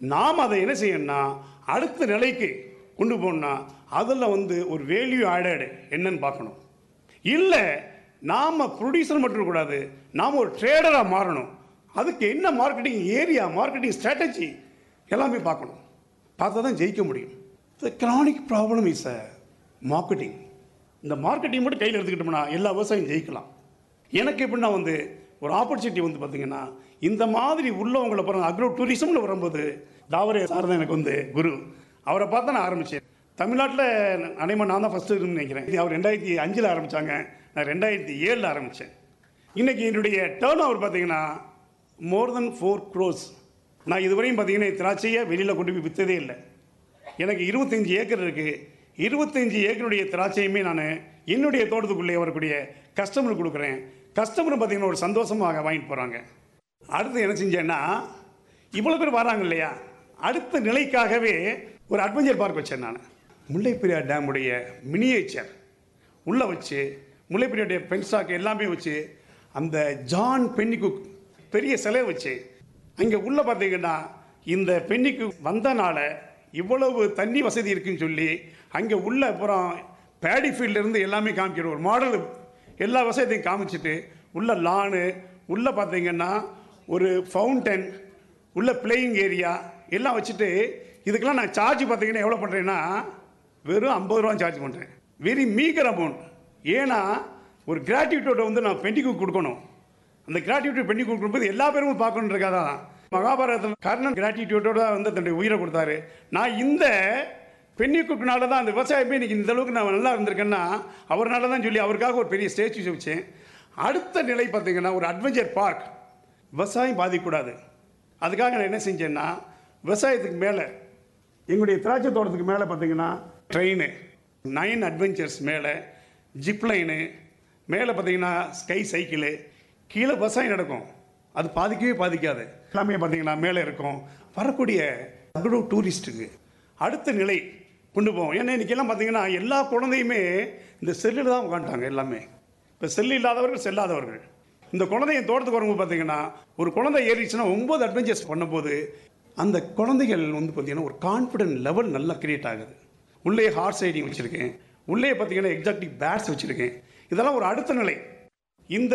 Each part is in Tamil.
நாம் அதை என்ன செய்யணும்னா அடுத்த நிலைக்கு கொண்டு போகணும்னா அதில் வந்து ஒரு வேல்யூ ஆடட் என்னன்னு பார்க்கணும் இல்லை நாம் ப்ரொடியூசர் மட்டும் இருக்கக்கூடாது நாம் ஒரு ட்ரேடராக மாறணும் அதுக்கு என்ன மார்க்கெட்டிங் ஏரியா மார்க்கெட்டிங் ஸ்ட்ராட்டஜி எல்லாமே பார்க்கணும் பார்த்தா தான் ஜெயிக்க முடியும் the chronic problem is a marketing இந்த மார்க்கெட்டிங் மட்டும் கையில் எடுத்துக்கிட்டோம்னா எல்லா விவசாயம் ஜெயிக்கலாம் எனக்கு எப்படின்னா வந்து ஒரு ஆப்பர்ச்சுனிட்டி வந்து பார்த்தீங்கன்னா இந்த மாதிரி உள்ளவங்களை பாருங்க அக்ரோ டூரிசம்னு வரும்போது தாவரே சார் தான் எனக்கு வந்து குரு அவரை பார்த்து நான் ஆரம்பித்தேன் தமிழ்நாட்டில் அனைமா நான் தான் ஃபஸ்ட்டு நினைக்கிறேன் இது அவர் ரெண்டாயிரத்தி அஞ்சில் ஆரம்பித்தாங்க நான் ரெண்டாயிரத்தி ஏழில் ஆரம்பித்தேன் இன்றைக்கி என்னுடைய டேர்ன் ஓவர் பார்த்தீங்கன்னா மோர் தென் ஃபோர் க்ரோஸ் நான் இதுவரையும் பார்த்தீங்கன்னா திராட்சையை வெளியில் கொண்டு போய் விற்றதே இல்லை எனக்கு இருபத்தஞ்சி ஏக்கர் இருக்குது இருபத்தஞ்சி ஏக்கருடைய திராட்சையுமே நான் என்னுடைய தோட்டத்துக்குள்ளே வரக்கூடிய கஸ்டமருக்கு கொடுக்குறேன் கஸ்டமர் பார்த்தீங்கன்னா ஒரு சந்தோஷமாக வாங்கிட்டு போகிறாங்க அடுத்து என்ன செஞ்சேன்னா இவ்வளோ பேர் வராங்க இல்லையா அடுத்த நிலைக்காகவே ஒரு அட்வென்ச்சர் பார்க் வச்சேன் நான் முல்லைப்பெரியார் டேமுடைய மினியேச்சர் உள்ளே வச்சு முல்லைப்பெரியாருடைய பென்ஸ்டாக் எல்லாமே வச்சு அந்த ஜான் பென்னிகுக் பெரிய சிலை வச்சு அங்கே உள்ளே பார்த்தீங்கன்னா இந்த பென்னிக்கு வந்தனால இவ்வளவு தண்ணி வசதி இருக்குன்னு சொல்லி அங்கே உள்ள அப்புறம் பேடி ஃபீல்ட்லேருந்து எல்லாமே காமிக்கிற ஒரு மாடல் எல்லா வசதியும் காமிச்சிட்டு உள்ள லானு உள்ளே பார்த்தீங்கன்னா ஒரு ஃபவுண்டன் உள்ள பிளேயிங் ஏரியா எல்லாம் வச்சுட்டு இதுக்கெல்லாம் நான் சார்ஜ் பார்த்தீங்கன்னா எவ்வளோ பண்ணுறேன்னா வெறும் ஐம்பது ரூபா சார்ஜ் பண்ணுறேன் வெரி மீகர் அமௌண்ட் ஏன்னா ஒரு கிராட்டிவிட்டோட வந்து நான் பெண்டிக்கு கொடுக்கணும் அந்த கிராட்டிவிட்டி பெண்டி கொடுக்கும்போது எல்லா பேரும் பார்க்கணுன்றக்காக தான் மகாபாரதத்தில் கர்ணன் கிராட்டிடியூட்டோட தான் வந்து தன்னுடைய உயிரை கொடுத்தாரு நான் இந்த பெண்ணிக்குனால தான் அந்த விவசாயமே இன்னைக்கு இந்த அளவுக்கு நான் நல்லா இருந்திருக்கேன்னா அவர்னால தான் சொல்லி அவருக்காக ஒரு பெரிய ஸ்டேச்சு வச்சேன் அடுத்த நிலை பார்த்தீங்கன்னா ஒரு அட்வென்ச்சர் பார்க் விவசாயம் பாதிக்கக்கூடாது அதுக்காக நான் என்ன செஞ்சேன்னா விவசாயத்துக்கு மேலே எங்களுடைய திராட்சை தோட்டத்துக்கு மேலே பார்த்தீங்கன்னா ட்ரெயின் நைன் அட்வென்ச்சர்ஸ் மேலே ஜிப்லைனு மேலே பார்த்தீங்கன்னா ஸ்கை சைக்கிளு கீழே விவசாயம் நடக்கும் அது பாதிக்கவே பாதிக்காது எல்லாமே பார்த்தீங்கன்னா மேலே இருக்கும் வரக்கூடிய அக்ரோ டூரிஸ்ட்டுக்கு அடுத்த நிலை கொண்டு போவோம் ஏன்னா இன்றைக்கெல்லாம் பார்த்தீங்கன்னா எல்லா குழந்தையுமே இந்த செல்லில் தான் உட்காந்துட்டாங்க எல்லாமே இப்போ செல்லு இல்லாதவர்கள் செல்லாதவர்கள் இந்த குழந்தைய தோட்டத்துக்கு வரும்போது பார்த்தீங்கன்னா ஒரு குழந்தை ஏறிச்சுன்னா ஒம்பது அட்வென்ச்சர்ஸ் பண்ணும்போது அந்த குழந்தைகள் வந்து பார்த்தீங்கன்னா ஒரு கான்ஃபிடென்ட் லெவல் நல்லா கிரியேட் ஆகுது உள்ளே ஹார்ஸ் ரைடிங் வச்சுருக்கேன் உள்ளே பார்த்தீங்கன்னா எக்ஸாக்டிவ் பேட்ஸ் வச்சுருக்கேன் இதெல்லாம் ஒரு அடுத்த நிலை இந்த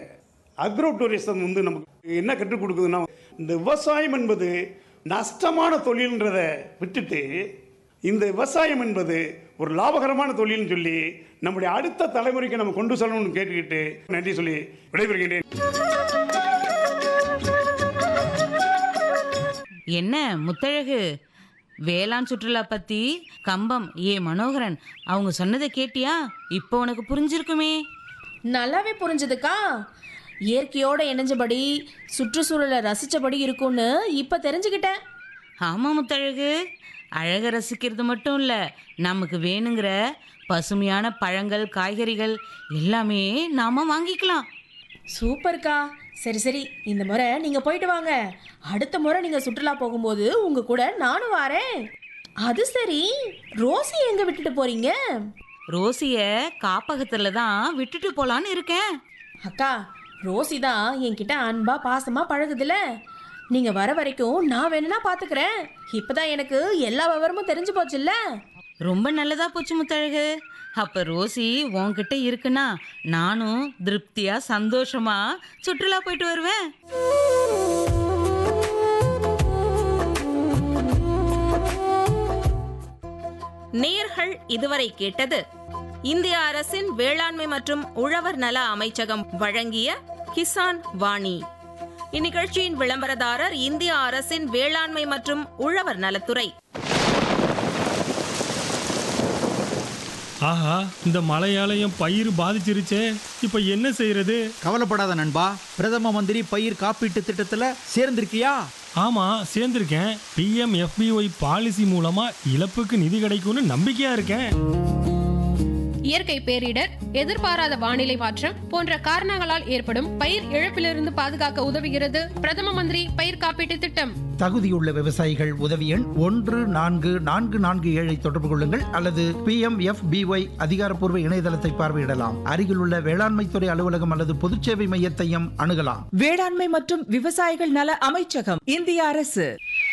அக்ரோ டூரிசம் வந்து நமக்கு என்ன கற்றுக் கொடுக்குதுன்னா இந்த விவசாயம் என்பது நஷ்டமான தொழில்ன்றதை விட்டுட்டு இந்த விவசாயம் என்பது ஒரு லாபகரமான தொழில்னு சொல்லி நம்முடைய அடுத்த தலைமுறைக்கு நம்ம கொண்டு செல்லணும்னு கேட்டுக்கிட்டு நன்றி சொல்லி விடைபெறுகின்றேன் என்ன முத்தழகு வேளாண் சுற்றுலா பத்தி கம்பம் ஏ மனோகரன் அவங்க சொன்னதை கேட்டியா இப்போ உனக்கு புரிஞ்சிருக்குமே நல்லாவே புரிஞ்சுதுக்கா இயற்கையோட இணைஞ்சபடி சுற்றுச்சூழலை ரசிச்சபடி இருக்கும்னு இப்ப தெரிஞ்சுக்கிட்டேன் ஆமா முத்தழகு அழக ரசிக்கிறது மட்டும் இல்ல நமக்கு வேணுங்கிற பசுமையான பழங்கள் காய்கறிகள் எல்லாமே நாம வாங்கிக்கலாம் சூப்பர்க்கா சரி சரி இந்த முறை நீங்க போயிட்டு வாங்க அடுத்த முறை நீங்க சுற்றுலா போகும்போது உங்க கூட நானும் வரேன் அது சரி ரோசி எங்க விட்டுட்டு போறீங்க ரோசிய காப்பகத்துல தான் விட்டுட்டு போலான்னு இருக்கேன் அக்கா ரோசி தான் என்கிட்ட அன்பா பாசமா பழகுதுல நீங்க வர வரைக்கும் நான் வேணும்னா பாத்துக்கிறேன் இப்பதான் எனக்கு எல்லா விவரமும் தெரிஞ்சு போச்சுல்ல ரொம்ப நல்லதா போச்சு முத்தழகு அப்ப ரோசி உன்கிட்ட இருக்குன்னா நானும் திருப்தியா சந்தோஷமா சுற்றுலா போயிட்டு வருவேன் நேர்கள் இதுவரை கேட்டது இந்திய அரசின் வேளாண்மை மற்றும் உழவர் நல அமைச்சகம் வழங்கிய கிசான் வாணி இந்நிகழ்ச்சியின் விளம்பரதாரர் இந்திய அரசின் வேளாண்மை மற்றும் உழவர் நலத்துறை ஆஹா இந்த மழையால என் பயிர் பாதிச்சிருச்சே இப்போ என்ன செய்யறது கவலைப்படாத நண்பா பிரதம மந்திரி பயிர் காப்பீட்டு திட்டத்துல சேர்ந்திருக்கியா ஆமா சேர்ந்திருக்கேன் பிஎம் எஃபிஒய் பாலிசி மூலமா இழப்புக்கு நிதி கிடைக்கும்னு நம்பிக்கையா இருக்கேன் இயற்கை பேரிடர் எதிர்பாராத வானிலை மாற்றம் போன்ற காரணங்களால் ஏற்படும் பயிர் இழப்பிலிருந்து பாதுகாக்க உதவுகிறது பிரதம மந்திரி பயிர் காப்பீட்டு திட்டம் தகுதியுள்ள விவசாயிகள் உதவி எண் ஒன்று நான்கு நான்கு நான்கு ஏழை தொடர்பு கொள்ளுங்கள் அல்லது பி எம் எஃப் பிஒய் அதிகாரப்பூர்வ இணையதளத்தை பார்வையிடலாம் அருகிலுள்ள வேளாண்மைத்துறை அலுவலகம் அல்லது பொதுச்சேவை மையத்தையும் அணுகலாம் வேளாண்மை மற்றும் விவசாயிகள் நல அமைச்சகம் இந்திய அரசு